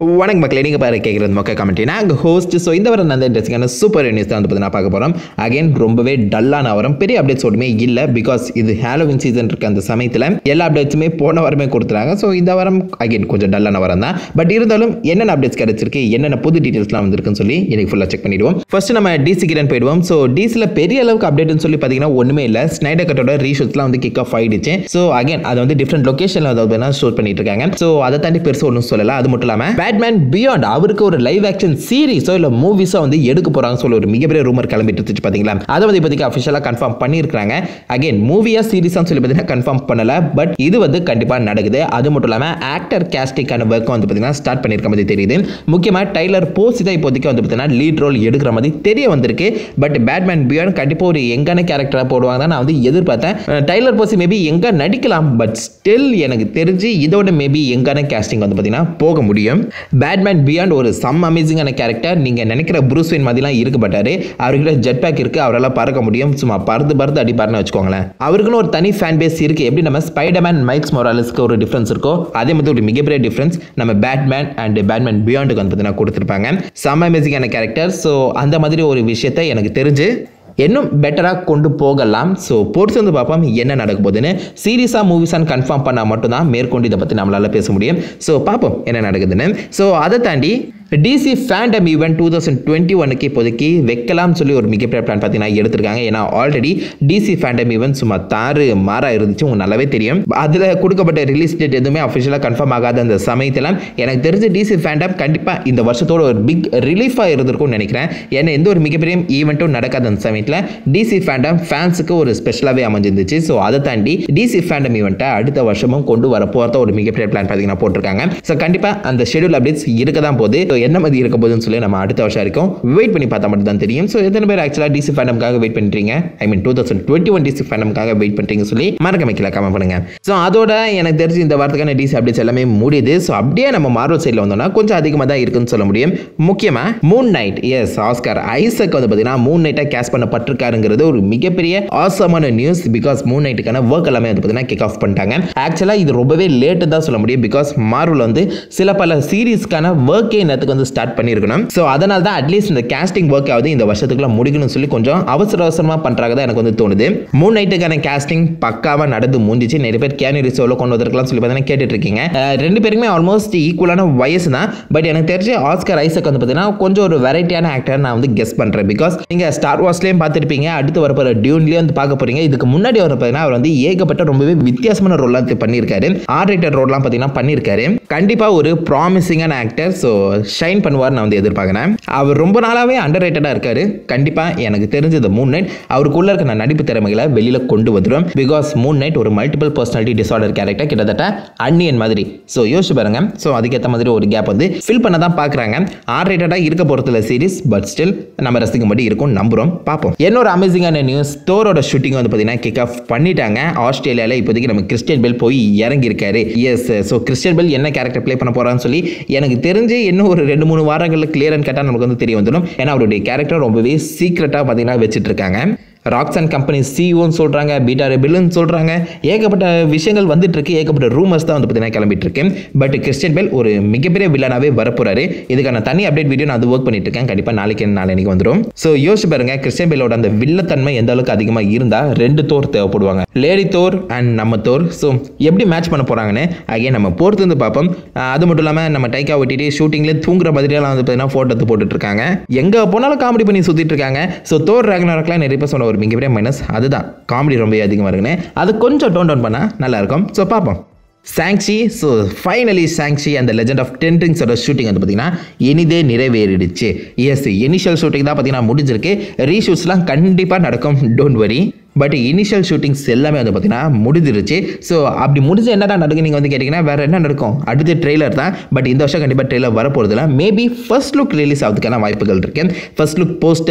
வணக்கம் மக்களே நீங்கள் பாரு கேட்குறது மொக்க கமெண்ட் நாங்கள் ஹோஸ்ட் ஸோ இந்த வாரம் நல்ல இன்ட்ரெஸ்டிங்கான சூப்பர் நியூஸ் தான் வந்து பார்த்தீங்கன்னா பார்க்க போகிறோம் அகைன் ரொம்பவே டல்லான வாரம் பெரிய அப்டேட்ஸ் ஒன்றுமே இல்லை பிகாஸ் இது ஹாலோவின் சீசன் இருக்க அந்த சமயத்தில் எல்லா அப்டேட்ஸுமே போன வாரமே கொடுத்துறாங்க ஸோ இந்த வாரம் அகைன் கொஞ்சம் டல்லான வாரம் தான் பட் இருந்தாலும் என்னென்ன அப்டேட்ஸ் கிடைச்சிருக்கு என்னென்ன புது டீட்டெயில்ஸ்லாம் வந்திருக்குன்னு சொல்லி எனக்கு ஃபுல்லாக செக் பண்ணிடுவோம் ஃபர்ஸ்ட் நம்ம டிசி கிடன் போயிடுவோம் ஸோ டிசியில் பெரிய அளவுக்கு அப்டேட்னு சொல்லி பார்த்தீங்கன்னா ஒன்றுமே இல்லை ஸ்னைடர் கட்டோட ரீஷூட்ஸ்லாம் வந்து கிக் ஆஃப் ஆயிடுச்சு ஸோ அகைன் அதை வந்து டிஃப்ரெண்ட் லொக்கேஷனில் அதாவது ஸ்டோர் பண்ணிட்டு இருக்காங்க ஸோ அதை தாண்டி பெருசு ஒன்றும் சொல்லலை அது மட்டும் இல்லாமல் பேட்மேன் பியாண்ட் அவருக்கு ஒரு லைவ் ஆக்ஷன் சீரிஸோ இல்லை மூவிஸோ வந்து எடுக்க போகிறாங்க சொல்லி ஒரு மிகப்பெரிய ரூமர் கிளம்பிட்டு இருந்துச்சு பார்த்தீங்களா அதை வந்து இப்போதைக்கு அஃபிஷியலாக கன்ஃபார்ம் பண்ணியிருக்காங்க அகைன் மூவியா சீரிஸாக சொல்லி பார்த்தீங்கன்னா கன்ஃபார்ம் பண்ணல பட் இது வந்து கண்டிப்பாக நடக்குது அது மட்டும் இல்லாமல் ஆக்டர் கேஸ்டிக்கான ஒர்க்கும் வந்து பார்த்தீங்கன்னா ஸ்டார்ட் பண்ணியிருக்க மாதிரி தெரியுது முக்கியமாக டைலர் போசி தான் இப்போதைக்கு வந்து பார்த்தீங்கன்னா லீட் ரோல் எடுக்கிற மாதிரி தெரிய வந்திருக்கு பட் பேட்மேன் பியாண்ட் கண்டிப்பாக ஒரு எங்கான கேரக்டராக போடுவாங்க தான் நான் வந்து எதிர்பார்த்தேன் அஹ் டைலர் போசி மேபி எங்கே நடிக்கலாம் பட் ஸ்டில் எனக்கு தெரிஞ்சு இதோட மேபி எங்கான கேஸ்டிங் வந்து பார்த்தீங்கன்னா போக முடியும் பேட்மேன் பியாண்ட் ஒரு சம் அமேசிங்கான கேரக்டர் நீங்கள் நினைக்கிற ப்ரூஸ்வின் மாதிரிலாம் இருக்கப்பட்டாரு அவர்கிட்ட ஜெட் பேக் இருக்குது அவரால் பறக்க முடியும் சும்மா பறந்து பறந்து அடிப்பாருன்னு வச்சுக்கோங்களேன் அவருக்குன்னு ஒரு தனி ஃபேன் பேஸ் இருக்குது எப்படி நம்ம ஸ்பைடர்மேன் மைக்ஸ் மொராலஸ்க்கு ஒரு டிஃப்ரென்ஸ் இருக்கோ அதே மாதிரி ஒரு மிகப்பெரிய டிஃப்ரென்ஸ் நம்ம பேட்மேன் அண்ட் பேட்மேன் பியாண்டுக்கு வந்து பார்த்தீங்கன்னா கொடுத்துருப்பாங்க சம் அமேசிங்கான கேரக்டர் ஸோ அந்த மாதிரி ஒரு விஷயத்தை எனக்கு தெரிஞ்சு இன்னும் பெட்டராக கொண்டு போகலாம் ஸோ பொறுத்து வந்து பார்ப்போம் என்ன நடக்க போகுதுன்னு சீரியஸாக மூவிஸான்னு கன்ஃபார்ம் பண்ணால் மட்டும்தான் மேற்கொண்டு இதை பற்றி நம்மளால் பேச முடியும் ஸோ பார்ப்போம் என்ன நடக்குதுன்னு ஸோ அதை தாண்டி DC FanDome event two thousand twenty ஒனுக்கு இப்போதைக்கு வைக்கலாம்னு சொல்லி ஒரு மிகப்பெரிய பிளான் பார்த்தீங்கன்னா எடுத்திருக்காங்க ஏன்னா ஆல்ரெடி டிசி ஃபேண்டம் ஈவெண்ட் சும்மா தாறு மாறா இருந்துச்சு உங்களுக்கு நல்லாவே தெரியும் அதில் கொடுக்கப்பட்ட ரிலீஸ் டேட் எதுவுமே அஃபிஷியலாக கன்ஃபார்ம் ஆகாத அந்த சமயத்தில் எனக்கு தெரிஞ்ச டிசி ஃபேண்டம் கண்டிப்பாக இந்த வருஷத்தோட ஒரு பிக் ரிலீஃபாக இருந்திருக்கும்னு நினைக்கிறேன் ஏன்னா எந்த ஒரு மிகப்பெரிய ஈவெண்ட்டும் நடக்காத அந்த சமயத்தில் டிசி ஃபேண்டம் ஃபேன்ஸுக்கு ஒரு ஸ்பெஷலாகவே அமைஞ்சிருந்துச்சு ஸோ அதை தாண்டி டிசி ஃபேண்டம் ஈவெண்ட்டை அடுத்த வருஷமும் கொண்டு வர போகிறத ஒரு மிகப்பெரிய பிளான் பார்த்தீங்கன்னா போட்டிருக்காங்க ஸோ கண்டிப்பாக அந்த ஷெடியூல் அப்டேட்ஸ் இருக்க தான் போகுது ஸோ என்ன மாதிரி இருக்க போகுதுன்னு சொல்லி நம்ம அடுத்த வருஷம் வரைக்கும் வெயிட் பண்ணி பார்த்தா மட்டும் தான் தெரியும் ஸோ எத்தனை பேர் ஆக்சுவலாக டிசி ஃபேண்டம்காக வெயிட் பண்ணுறீங்க I mean two thousand twenty one DC ஃபேண்டம்காக வெயிட் பண்ணுறீங்க சொல்லி மறக்க வைக்கல கமெண்ட் பண்ணுங்க ஸோ அதோட எனக்கு தெரிஞ்சு இந்த வாரத்துக்கான டிசி அப்டேட்ஸ் எல்லாமே முடியுது ஸோ அப்படியே நம்ம மார்வல் சைடில் வந்தோம்னா கொஞ்சம் அதிகமாக தான் இருக்குன்னு சொல்ல முடியும் முக்கியமாக Moon Knight as Oscar Isaac வந்து பார்த்தீங்கன்னா மூன் நைட்டாக கேஸ் பண்ணப்பட்டிருக்காருங்கிறது ஒரு மிகப்பெரிய ஆசமான நியூஸ் பிகாஸ் மூன் நைட்டுக்கான ஒர்க் எல்லாமே வந்து பார்த்தீங்கன்னா கிக் ஆஃப் பண்ணிட்டாங்க ஆக்சுவலாக இது ரொம்பவே லேட்டு தான் சொல்ல முடியும் பிகாஸ் மார்வல் வந்து சில பல சீரீஸ்க்கான ஒர்க்கே நேரத்துக்கு வந்து ஸ்டார்ட் பண்ணியிருக்கணும் ஸோ அதனால தான் அட்லீஸ்ட் இந்த கேஸ்டிங் ஒர்க் ஆகுது இந்த வருஷத்துக்குள்ள முடிக்கணும்னு சொல்லி கொஞ்சம் அவசர அவசரமாக பண்ணுறாங்க தான் எனக்கு வந்து தோணுது மூணு நைட்டுக்கான கேஸ்டிங் பக்காவாக நடந்து முடிஞ்சிச்சு நிறைய பேர் கேனி ரிசோவில் கொண்டு வந்திருக்கலாம் சொல்லி பார்த்தீங்கன்னா கேட்டுட்டு இருக்கீங்க அஹ் ரெண்டு பேருக்குமே ஆல்மோஸ்ட் ஈக்குவலான வயசு தான் பட் எனக்கு தெரிஞ்சு ஆஸ்கர் ஐசக் வந்து பார்த்தீங்கன்னா கொஞ்சம் ஒரு வெரைட்டியான ஆக்டர் நான் வந்து கெஸ் பண்ணுறேன் பிகாஸ் நீங்கள் ஸ்டார் வார்ஸ்லேயும் பார்த்துருப்பீங்க அடுத்து வரப்போகிற டியூன்லேயும் வந்து பார்க்க போறீங்க இதுக்கு முன்னாடி வர பார்த்தீங்கன்னா அவர் வந்து ஏகப்பட்ட ரொம்பவே வித்தியாசமான ரோல்லாம் பண்ணியிருக்காரு ஆர் ரேட்டட் ரோல்லாம் பார்த்தீங்கன்னா பண்ணியிருக்காரு கண்டிப்பாக ஒரு ப்ராமிசிங்கான ஆக்டர் ஸோ ஷைன் பண்ணுவார் நான் வந்து எதிர்பார்க்குறேன் அவர் ரொம்ப நாளாகவே அண்டர் ரேட்டடாக இருக்காரு கண்டிப்பாக எனக்கு தெரிஞ்ச இந்த மூன் நைட் அவருக்குள்ள இருக்க நான் நடிப்பு திறமைகளை வெளியில் கொண்டு வந்துடும் பிகாஸ் மூன் நைட் ஒரு மல்டிபிள் பர்சனாலிட்டி டிசார்டர் கேரக்டர் கிட்டத்தட்ட அன்னியன் மாதிரி ஸோ யோசிச்சு பாருங்க ஸோ அதுக்கேற்ற மாதிரி ஒரு கேப் வந்து ஃபில் பண்ண தான் பார்க்குறாங்க ஆர் ரேட்டடாக இருக்க போகிறதுல சீரிஸ் பட் ஸ்டில் நம்ம ரசிக்கும்படி இருக்கும் நம்புகிறோம் பார்ப்போம் இன்னொரு அமேசிங்கான நியூஸ் தோரோட ஷூட்டிங் வந்து பார்த்தீங்கன்னா கிக் ஆஃப் பண்ணிட்டாங்க ஆஸ்திரேலியாவில் இப்போதைக்கு நம்ம கிறிஸ்டியன் பெல் போய் இறங்கியிருக்காரு எஸ் ஸோ கிறிஸ்டியன் பெல் என்ன கேரக்டர் ப்ளே பண்ண போகிறான்னு சொல்லி எனக்கு தெரிஞ்சு இன்னும் ஒரு ரெண்டு மூணு வாரங்களில் கிளியர்னு கேட்டால் நமக்கு வந்து தெரிய வந்துடும் ஏன்னா அவருடைய கேரக்டர் ரொம்பவே சீக்ரெட்டாக பார்த்தீங்கன்னா வச்சுட்டு இருக்காங்க ராக்ஸன் கம்பெனி சிஓன்னு சொல்கிறாங்க பீட்டா ரெபிள்னு சொல்கிறாங்க ஏகப்பட்ட விஷயங்கள் வந்துட்டு இருக்கு ஏகப்பட்ட ரூமர்ஸ் தான் வந்து பார்த்தீங்கன்னா கிளம்பிட்டு இருக்கு பட் கிறிஸ்டியன் பெல் ஒரு மிகப்பெரிய வில்லனாகவே வரப்போறாரு இதுக்கான தனி அப்டேட் வீடியோ நான் அது ஒர்க் பண்ணிட்டு இருக்கேன் கண்டிப்பாக நாளைக்கு நாளைக்கு வந்துடும் ஸோ யோசிச்சு பாருங்க கிறிஸ்டியன் பெல்லோட அந்த வில்லத்தன்மை எந்த அளவுக்கு அதிகமாக இருந்தால் ரெண்டு தோர் தேவைப்படுவாங்க லேடி தோர் அண்ட் நம்ம தோர் ஸோ எப்படி மேட்ச் பண்ண போகிறாங்கன்னு அகைன் நம்ம பொறுத்து வந்து பார்ப்போம் அஹ் அது மட்டும் இல்லாமல் நம்ம டைக்கா ஒட்டிட்டு ஷூட்டிங்லேயே தூங்குற மாதிரியெல்லாம் வந்து பார்த்தீங்கன்னா ஃபோட்டோ எடுத்து போட்டுட்டு இருக்காங்க எங்கே போனாலும் காமெடி பண்ணி சுற்றிட்டு இருக்காங்க ஸோ தோர் ரேக்னாரக்லாம் நிறைய பேர் சொன்ன ஒரு மிகப்பெரிய மைனஸ் அதுதான் காமெடி ரொம்ப அதிகமாக இருக்குன்னு அது கொஞ்சம் டோன் டவுன் பண்ணால் நல்லா இருக்கும் ஸோ பார்ப்போம் சாங்ஷி ஸோ ஃபைனலி சாங்ஷி அந்த லெஜெண்ட் ஆஃப் டென் ரிங்ஸோட ஷூட்டிங் வந்து பார்த்தீங்கன்னா இனிதே நிறைவேறிடுச்சு எஸ் இனிஷியல் ஷூட்டிங் தான் பார்த்தீங்கன்னா முடிஞ்சிருக்கு ரீஷூட்ஸ்லாம் கண்டிப்பாக நடக்கும் don't worry but initial shootings எல்லாமே வந்து பார்த்தீங்கன்னா முடிஞ்சிருச்சு ஸோ அப்படி முடிஞ்சு என்னடா நடக்கும் நீங்கள் வந்து கேட்டிங்கன்னா வேறு என்ன நடக்கும் அடுத்து ட்ரெய்லர் தான் பட் இந்த வருஷம் கண்டிப்பாக ட்ரெய்லர் வரப்போகிறதுல மேபி ஃபர்ஸ்ட் லுக் ரிலீஸ் ஆகிறதுக்கான வாய்ப்புகள் இருக்கு ஃபர்ஸ்ட் லுக் போஸ்டர்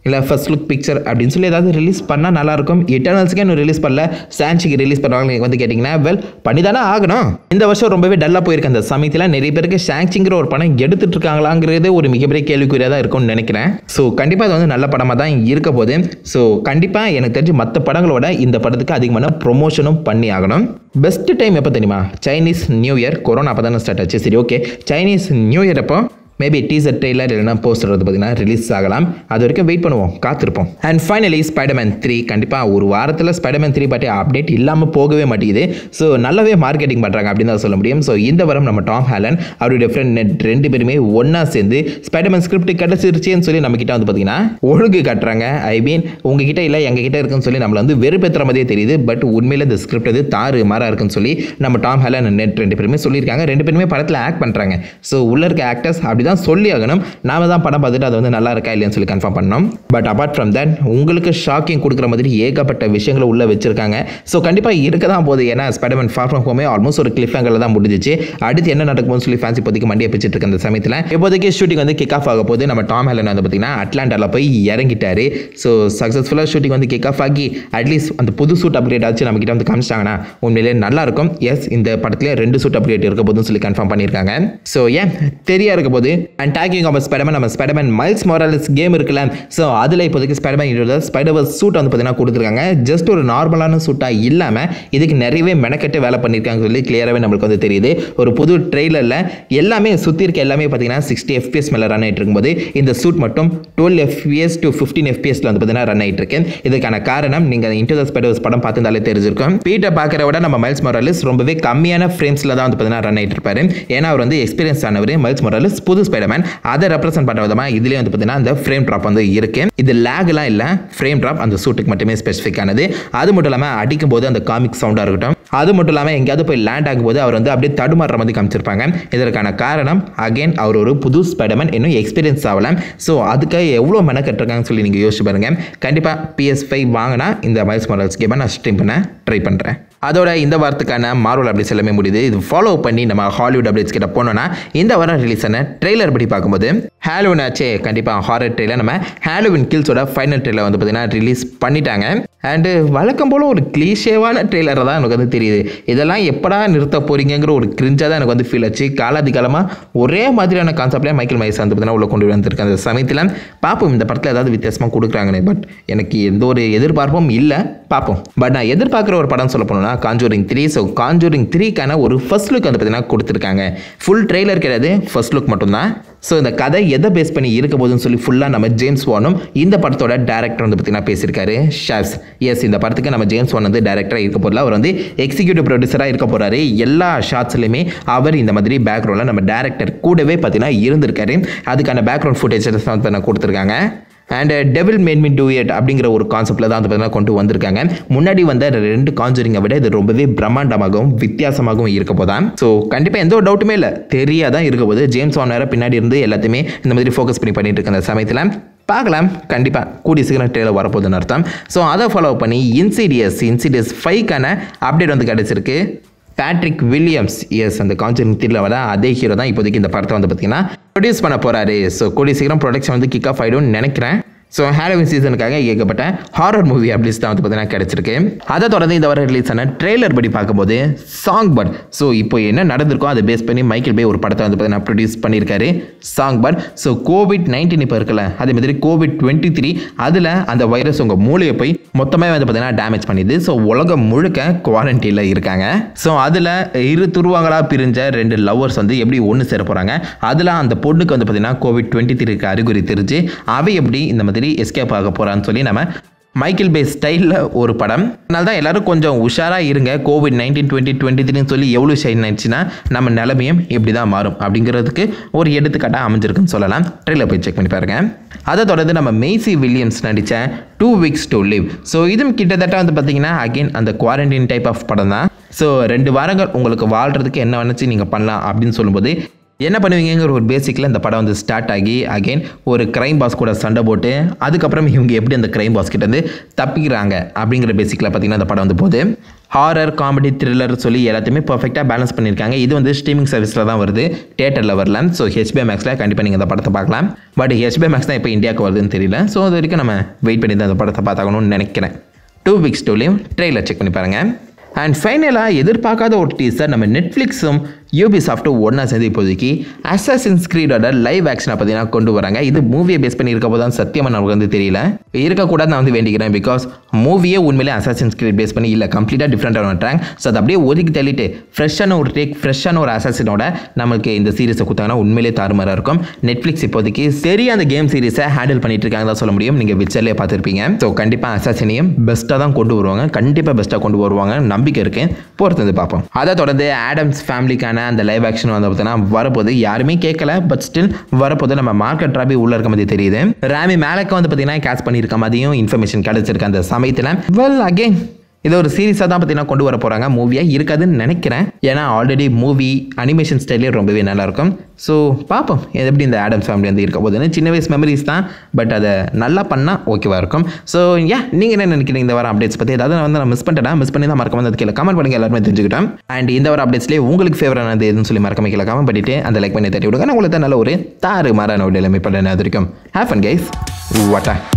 இல்லை ஃபர்ஸ்ட் லுக் பிக்சர் அப்படின்னு சொல்லி ஏதாவது ரிலீஸ் பண்ணால் நல்லாயிருக்கும் இட்டர்னல்ஸுக்கு இன்னும் ரிலீஸ் பண்ணல சான்சிக்கு ரிலீஸ் பண்ணுவாங்க நீங்கள் வந்து கேட்டிங்கன்னா வெல் பண்ணி தானே ஆகணும் இந்த வருஷம் ரொம்பவே டல்லாக போயிருக்கு அந்த சமயத்தில் நிறைய பேருக்கு ஷாங்சிங்கிற ஒரு படம் எடுத்துட்டு இருக்காங்களாங்கிறது ஒரு மிகப்பெரிய கேள்விக்குறியாக தான் இருக்கும்னு நினைக்கிறேன் ஸோ கண்டிப்பாக அது வந்து நல்ல படமாக தான் இருக்க போகுது ஸோ கண்டிப்பாக எனக்கு தெரிஞ்சு மற்ற படங்களோட இந்த படத்துக்கு அதிகமான ப்ரொமோஷனும் பண்ணி ஆகணும் பெஸ்ட் டைம் எப்போ தெரியுமா சைனீஸ் நியூ இயர் கொரோனா அப்போ தானே ஸ்டார்ட் ஆச்சு சரி ஓகே சைனீஸ் நியூ இயர் அப்போ மேபி டீசர் ட்ரெய்லர் இல்லைனா போஸ்டர் வந்து பார்த்தீங்கன்னா ரிலீஸ் ஆகலாம் அது வரைக்கும் வெயிட் பண்ணுவோம் காத்திருப்போம் அண்ட் ஃபைனலி ஸ்பைடர்மேன் த்ரீ கண்டிப்பாக ஒரு வாரத்தில் ஸ்பைடர்மேன் த்ரீ பாட்டி அப்டேட் இல்லாமல் போகவே மாட்டேங்குது ஸோ நல்லாவே மார்க்கெட்டிங் பண்ணுறாங்க அப்படின்னு தான் சொல்ல முடியும் ஸோ இந்த வாரம் நம்ம டாம் ஹேலன் அவருடைய ஃப்ரெண்ட் நெட் ரெண்டு பேருமே ஒன்றா சேர்ந்து ஸ்பைடர்மேன் ஸ்கிரிப்ட் கிடச்சிருச்சேன்னு சொல்லி நம்ம கிட்ட வந்து பார்த்தீங்கன்னா ஒழுங்கு காட்டுறாங்க ஐ மீன் உங்ககிட்ட இல்லை எங்ககிட்ட இருக்குன்னு சொல்லி நம்மளை வந்து வெறுப்பேற்றுற மாதிரியே தெரியுது பட் உண்மையில் இந்த ஸ்கிரிப்ட் வந்து தாறு மாறா இருக்குன்னு சொல்லி நம்ம டாம் ஹேலன் நெட் ரெண்டு பேருமே சொல்லியிருக்காங்க ரெண்டு பேருமே படத்தில் ஆக்ட் பண்ணுறாங்க ஸோ உள்ள இருக்க ஆக்டர்ஸ் அப்படி தான் சொல்லி ஆகணும் நாம தான் படம் பார்த்துட்டு அது வந்து நல்லா இருக்கா இல்லையான்னு சொல்லி கன்ஃபார்ம் பண்ணோம் பட் அபார்ட் ஃப்ரம் தட் உங்களுக்கு ஷாக்கிங் கொடுக்குற மாதிரி ஏகப்பட்ட விஷயங்களை உள்ள வச்சிருக்காங்க ஸோ கண்டிப்பாக இருக்க தான் போகுது ஏன்னா ஸ்பைடர்மேன் ஃபார் ஃப்ரம் ஹோமே ஆல்மோஸ்ட் ஒரு கிளிஃப் ஆங்கில் தான் முடிஞ்சிச்சு அடுத்து என்ன நடக்கும்னு சொல்லி ஃபேன்சி இப்போதைக்கு மண்டியை பிச்சுட்டு இருக்க அந்த சமயத்தில் இப்போதைக்கு ஷூட்டிங் வந்து கிக் ஆஃப் ஆக போது நம்ம டாம் ஹெலன் வந்து பார்த்தீங்கன்னா அட்லாண்டாவில் போய் இறங்கிட்டாரு ஸோ சக்ஸஸ்ஃபுல்லாக ஷூட்டிங் வந்து கிக் ஆஃப் ஆகி அட்லீஸ்ட் அந்த புது சூட் அப்டேட் ஆச்சு நம்ம கிட்ட வந்து காமிச்சிட்டாங்கன்னா உண்மையிலேயே நல்லா இருக்கும் எஸ் இந்த படத்துல ரெண்டு சூட் அப்டேட் இருக்க போதுன்னு சொல்லி கன்ஃபார்ம் பண்ணியிருக்காங்க ஸோ ஏன் தெரியா இருக்க போது அண்ட் டாக்கிங் ஆஃப் ஸ்பைடர்மேன் நம்ம ஸ்பைடர்மேன் மைல்ஸ் மொராலிஸ் கேம் இருக்குல்ல ஸோ அதில் இப்போதைக்கு ஸ்பைடர்மேன் ஸ்பைடர் சூட் வந்து பார்த்தீங்கன்னா கொடுத்துருக்காங்க ஜஸ்ட் ஒரு நார்மலான சூட்டாக இல்லாமல் இதுக்கு நிறையவே மெனக்கெட்டு வேலை பண்ணியிருக்காங்க சொல்லி கிளியராகவே நம்மளுக்கு வந்து தெரியுது ஒரு புது ட்ரெய்லரில் எல்லாமே சுற்றி இருக்க எல்லாமே பார்த்தீங்கன்னா சிக்ஸ்டி எஃபிஎஸ் மேலே ரன் ஆகிட்டு இருக்கும்போது இந்த சூட் மட்டும் டுவெல் எஃபிஎஸ் டு ஃபிஃப்டீன் எஃபிஎஸ்ல வந்து பார்த்தீங்கன்னா ரன் ஆகிட்டு இருக்கு இதுக்கான காரணம் நீங்கள் இன்டர் த ஸ்பைடர்ஸ் படம் பார்த்துருந்தாலே தெரிஞ்சிருக்கும் பீட்டர் பார்க்குற விட நம்ம மைல்ஸ் மொராலிஸ் ரொம்பவே கம்மியான ஃப்ரேம்ஸில் தான் வந்து பார்த்தீங்கன்னா ரன் ஆகிட்டு இருப்பாரு ஏன்னா அவர் வந்து எக்ஸ்பீரியன்ஸ் ஆனவர் மைல்ஸ் மொராலிஸ் புது ஸ்பைடர்மேன் அதை ரெப்ரசென்ட் பண்ணுற விதமாக இதுலேயே வந்து பார்த்தீங்கன்னா அந்த ஃப்ரேம் ட்ராப் வந்து இருக்கு இது லேக்லாம் இல்லை ஃப்ரேம் ட்ராப் அந்த சூட்டுக்கு மட்டுமே ஸ்பெசிஃபிக் ஆனது அது மட்டும் இல்லாமல் அடிக்கும் போது அந்த காமிக் சவுண்டாக இருக்கட்டும் அது மட்டும் இல்லாமல் எங்கேயாவது போய் லேண்ட் ஆகும்போது அவர் வந்து அப்படியே தடுமாறுற மாதிரி காமிச்சிருப்பாங்க இதற்கான காரணம் அகைன் அவர் ஒரு புது ஸ்பைடர்மேன் இன்னும் எக்ஸ்பீரியன்ஸ் ஆகலாம் ஸோ அதுக்காக எவ்வளோ மெனக்கட்டுருக்காங்கன்னு சொல்லி நீங்கள் யோசிச்சு பாருங்க கண்டிப்பாக பிஎஸ் ஃபைவ் வாங்கினா இந்த மைல்ஸ் மாடல்ஸ் கேமை நான் ஸ்ட்ரீம் பண்ண ட்ரை பண்ணுறேன் அதோட இந்த வாரத்துக்கான மார்வல் அப்டேட்ஸ் எல்லாமே முடியுது இது ஃபாலோ பண்ணி நம்ம ஹாலிவுட் அப்டேட்ஸ் கிட்ட போனோம்னா இந்த வாரம் ரிலீஸ் ஆன ட்ரெய்லர் படி பார்க்கும்போது ஹாலோவின் ஆச்சே கண்டிப்பாக ஹாரர் ட்ரெயிலர் நம்ம ஹாலோவின் கில்ஸோட ஃபைனல் ட்ரெயிலர் வந்து பார்த்தீங்கன்னா ரிலீஸ் பண்ணிட்டாங்க அண்டு வழக்கம் போல் ஒரு கிளீஷேவான ட்ரெய்லர் தான் எனக்கு வந்து தெரியுது இதெல்லாம் எப்படா நிறுத்த போறீங்கிற ஒரு கிரிஞ்சாக தான் எனக்கு வந்து ஃபீல் ஆச்சு காலாதி காலமாக ஒரே மாதிரியான கான்செப்ட்லேயே மைக்கேல் மைஸ் வந்து பார்த்தீங்கன்னா உள்ள கொண்டு வந்திருக்க அந்த சமயத்தில் பார்ப்போம் இந்த படத்தில் ஏதாவது வித்தியாசமாக கொடுக்குறாங்கன்னு பட் எனக்கு எந்த ஒரு எதிர்பார்ப்பும் இல்லை பார்ப்போம் பட் நான் எதிர்பார்க்குற ஒரு படம் சொல்ல போனோம்னா காஞ்சூரிங் த்ரீ ஸோ காஞ்சூரிங் த்ரீக்கான ஒரு ஃபர்ஸ்ட் லுக் வந்து பார்த்தீங்கன்னா கொடுத்துருக்காங்க ஃபுல் ட்ரெய்லர் கிடையாது ஃபர்ஸ்ட் லுக் மட்டும்தான் ஸோ இந்த கதை எதை பேஸ் பண்ணி இருக்க போதுன்னு சொல்லி ஃபுல்லாக நம்ம ஜேம்ஸ் வானும் இந்த படத்தோட டேரக்டர் வந்து பார்த்தீங்கன்னா பேசியிருக்காரு ஷாப்ஸ் எஸ் இந்த படத்துக்கு நம்ம ஜேம்ஸ் வான் வந்து டேரக்டராக இருக்க போதில் அவர் வந்து எக்ஸிக்யூட்டிவ் ப்ரொடியூசராக இருக்க போகிறாரு எல்லா ஷார்ட்ஸ்லையுமே அவர் இந்த மாதிரி பேக்ரவுண்டில் நம்ம டேரக்டர் கூடவே பார்த்தீங்கன்னா இருந்திருக்காரு அதுக்கான பேக்ரவுண்ட் ஃபுட்டேஜ் வந்து கொடுத்துருக்காங்க and devil made me do it அப்படிங்கிற ஒரு கான்செப்டில் தான் வந்து பார்த்தீங்கன்னா கொண்டு வந்திருக்காங்க முன்னாடி வந்த ரெண்டு காஞ்சரிங்கை விட இது ரொம்பவே பிரம்மாண்டமாகவும் வித்தியாசமாகவும் இருக்க போதான் ஸோ கண்டிப்பாக எந்த ஒரு டவுட்டுமே இல்லை தெரியாதான் இருக்க போது ஜேம்ஸ் வான் வேற பின்னாடி இருந்து எல்லாத்தையுமே இந்த மாதிரி ஃபோக்கஸ் பண்ணி பண்ணிட்டு இருக்க அந்த சமயத்தில் பார்க்கலாம் கண்டிப்பாக கூடிய சீக்கிரம் ட்ரெயிலர் வரப்போகுதுன்னு அர்த்தம் ஸோ அதை ஃபாலோ பண்ணி இன்சிடியஸ் இன்சிடியஸ் ஃபைவ்க்கான அப்டேட் வந்து கிடச்சிருக்கு பேட்ரிக் வில்லியம்ஸ் எஸ் அந்த கான்சரிங் த்ரீல வர அதே ஹீரோ தான் இப்போதைக்கு இந்த படத்தை வந்து பார்த்தீங்கன்னா ப்ரொடியூஸ் பண்ண போகிறாரு ஸோ கூடிய சீக்கிரம் ப்ரொடக்ஷன் வந்து கிக் ஆஃப் ஆகிடும்னு நினைக்கிறேன் ஸோ ஹாலோவின் சீசனுக்காக ஏகப்பட்ட ஹாரர் மூவி அப்டேட்ஸ் தான் வந்து பார்த்தீங்கன்னா கிடச்சிருக்கு அதை தொடர்ந்து இந்த வாரம் ரிலீஸ் ஆன ட்ரெய்லர் படி பார்க்கும்போது சாங் பட் ஸோ இப்போ என்ன நடந்திருக்கோ அதை பேஸ் பண்ணி மைக்கேல் பே ஒரு படத்தை வந்து பார்த்தீங்கன்னா ப்ரொடியூஸ் பண்ணியிருக்காரு song but so COVID nineteen இப்போ இருக்குல்ல அதே மாதிரி கோவிட் டுவெண்ட்டி த்ரீ அதில் அந்த வைரஸ் உங்கள் மூளையை போய் மொத்தமாக வந்து பார்த்தீங்கன்னா டேமேஜ் பண்ணிது ஸோ உலகம் முழுக்க குவாரண்டைனில் இருக்காங்க ஸோ அதில் இரு துருவங்களாக பிரிஞ்ச ரெண்டு லவ்வர்ஸ் வந்து எப்படி ஒன்று சேர போகிறாங்க அதில் அந்த பொண்ணுக்கு வந்து பார்த்தீங்கன்னா கோவிட் டுவெண்ட்டி த்ரீக்கு அறிகுறி தெரிஞ்சு அவை எப்படி இந்த மாதிரி எஸ்கேப் ஆக போகிறான்னு சொல்லி நம்ம மைக்கேல் பே ஸ்டைலில் ஒரு படம் அதனால தான் எல்லாரும் கொஞ்சம் உஷாராக இருங்க கோவிட் நைன்டீன் டுவெண்ட்டி டுவெண்ட்டி த்ரீன்னு சொல்லி எவ்வளோ ஷைன் ஆயிடுச்சுன்னா நம்ம நிலைமையும் இப்படி தான் மாறும் அப்படிங்கிறதுக்கு ஒரு எடுத்துக்காட்டாக அமைஞ்சிருக்குன்னு சொல்லலாம் ட்ரெயிலில் போய் செக் பண்ணி பாருங்க அதை தொடர்ந்து நம்ம மெய்சி வில்லியம்ஸ் நடித்த two weeks to live so இதுவும் கிட்டத்தட்ட வந்து பார்த்தீங்கன்னா அகைன் அந்த குவாரண்டைன் டைப் ஆஃப் படம் தான் ஸோ ரெண்டு வாரங்கள் உங்களுக்கு வாழ்கிறதுக்கு என்ன வேணுச்சு நீங்கள் பண்ணலாம் அப்படின்னு சொல்லும்போது என்ன பண்ணுவீங்கிற ஒரு பேசிக்கில் இந்த படம் வந்து ஸ்டார்ட் ஆகி அகைன் ஒரு கிரைம் பாஸ் கூட சண்டை போட்டு அதுக்கப்புறம் இவங்க எப்படி அந்த கிரைம் பாஸ் கிட்ட இருந்து தப்பிக்கிறாங்க அப்படிங்கிற பேசிக்கில் பார்த்தீங்கன்னா இந்த படம் வந்து போகுது ஹாரர் காமெடி த்ரில்லர் சொல்லி எல்லாத்தையுமே பர்ஃபெக்டாக பேலன்ஸ் பண்ணியிருக்காங்க இது வந்து ஸ்ட்ரீமிங் சர்வீஸில் தான் வருது தேட்டரில் வரல ஸோ ஹெச்பிஐ மேக்ஸில் கண்டிப்பாக நீங்கள் இந்த படத்தை பார்க்கலாம் பட் ஹெச்பிஐ மேக்ஸ் தான் இப்போ இந்தியாவுக்கு வருதுன்னு தெரியல ஸோ அது வரைக்கும் நம்ம வெயிட் பண்ணி தான் இந்த படத்தை பார்த்தாகணும்னு நினைக்கிறேன் டூ வீக்ஸ் டூலையும் ட்ரெயிலர் செக் பண்ணி பாருங்கள் அண்ட் ஃபைனலாக எதிர்பார்க்காத ஒரு டீசர் நம்ம நெட்ஃப்ளிக்ஸும் யூபி சாஃப்ட்டும் ஒன்றா சேர்ந்து இப்போதைக்கு அசாசின்ஸ் ஸ்க்ரீடோட லைவ் ஆக்ஷனை பார்த்தீங்கன்னா கொண்டு வராங்க இது மூவியை பேஸ் பண்ணி இருக்க போது சத்தியமாக நமக்கு வந்து தெரியல இருக்கக்கூடாது நான் வந்து வேண்டிக்கிறேன் பிகாஸ் மூவியே உண்மையிலே அசாசின் ஸ்க்ரீட் பேஸ் பண்ணி இல்லை கம்ப்ளீட்டாக டிஃப்ரெண்ட்டான ட்ராக் ஸோ அதை அப்படியே ஒதுக்கி தள்ளிட்டு ஃப்ரெஷ்ஷான ஒரு டேக் ஃப்ரெஷ்ஷான ஒரு அசாசினோட நமக்கு இந்த சீரிஸை கொடுத்தாங்கன்னா உண்மையிலே தாறுமாறாக இருக்கும் நெட்ஃப்ளிக்ஸ் இப்போதைக்கு சரி அந்த கேம் சீரிஸை ஹேண்டில் பண்ணிட்டு இருக்காங்க தான் சொல்ல முடியும் நீங்கள் விச்சர்லேயே பார்த்துருப்பீங்க ஸோ கண்டிப்பாக அசாசினையும் பெஸ்ட்டாக தான் கொண்டு வருவாங்க கண்டிப்பாக பெஸ்ட்டாக கொண்டு வருவாங்க நம்பிக்கை இருக்கு பொறுத்து வந்து பார்ப்போம் அதை தொடர்ந்து ஆடம்ஸ் ஃபேமிலிக்கான அந்த லைவ் ஆக்ஷன் வந்து பார்த்தீங்கன்னா வரப்போது யாருமே கேட்கல பட் ஸ்டில் வரப்போது நம்ம மார்க்கெட் ராபி உள்ள இருக்க மாதிரி தெரியுது ராமி மேலக்க வந்து பார்த்தீங்கன்னா கேட்ச் பண்ணியிருக்க மாதிரியும் இன்ஃபர்மேஷன் கிடைச்சிருக்கு அந்த சமயத்தில் வெல் அகைன் இது ஒரு சீரிஸாக தான் பார்த்தீங்கன்னா கொண்டு வர போகிறாங்க மூவியாக இருக்காதுன்னு நினைக்கிறேன் ஏன்னா ஆல்ரெடி மூவி அனிமேஷன் ஸ்டைலே ரொம்பவே நல்லாயிருக்கும் ஸோ பார்ப்போம் இது எப்படி இந்த ஆடம்ஸ் ஃபேமிலி வந்து இருக்க போகுதுன்னு சின்ன வயசு மெமரிஸ் தான் பட் அதை நல்லா பண்ணால் ஓகேவாக இருக்கும் ஸோ ஏ நீங்கள் என்ன நினைக்கிறீங்க இந்த வாரம் அப்டேட்ஸ் பற்றி ஏதாவது நான் வந்து நான் மிஸ் பண்ணிட்டேன் மிஸ் பண்ணி தான் மறக்காம வந்து கீழே கமெண்ட் பண்ணுங்க எல்லாருமே தெரிஞ்சுக்கிட்டோம் அண்ட் இந்த வாரம் அப்டேட்ஸ்லேயே உங்களுக்கு ஃபேவரானது எதுன்னு சொல்லி மறக்காம கீழே கமெண்ட் பண்ணிட்டு அந்த லைக் பண்ணி தட்டி விடுங்க நான் உங்களுக்கு தான் நல்ல ஒரு தாறு மாறான ஒரு நிலைமை பண்ண வரைக்கும் ஹேஃப் அண்ட் கைஸ் வாட்டா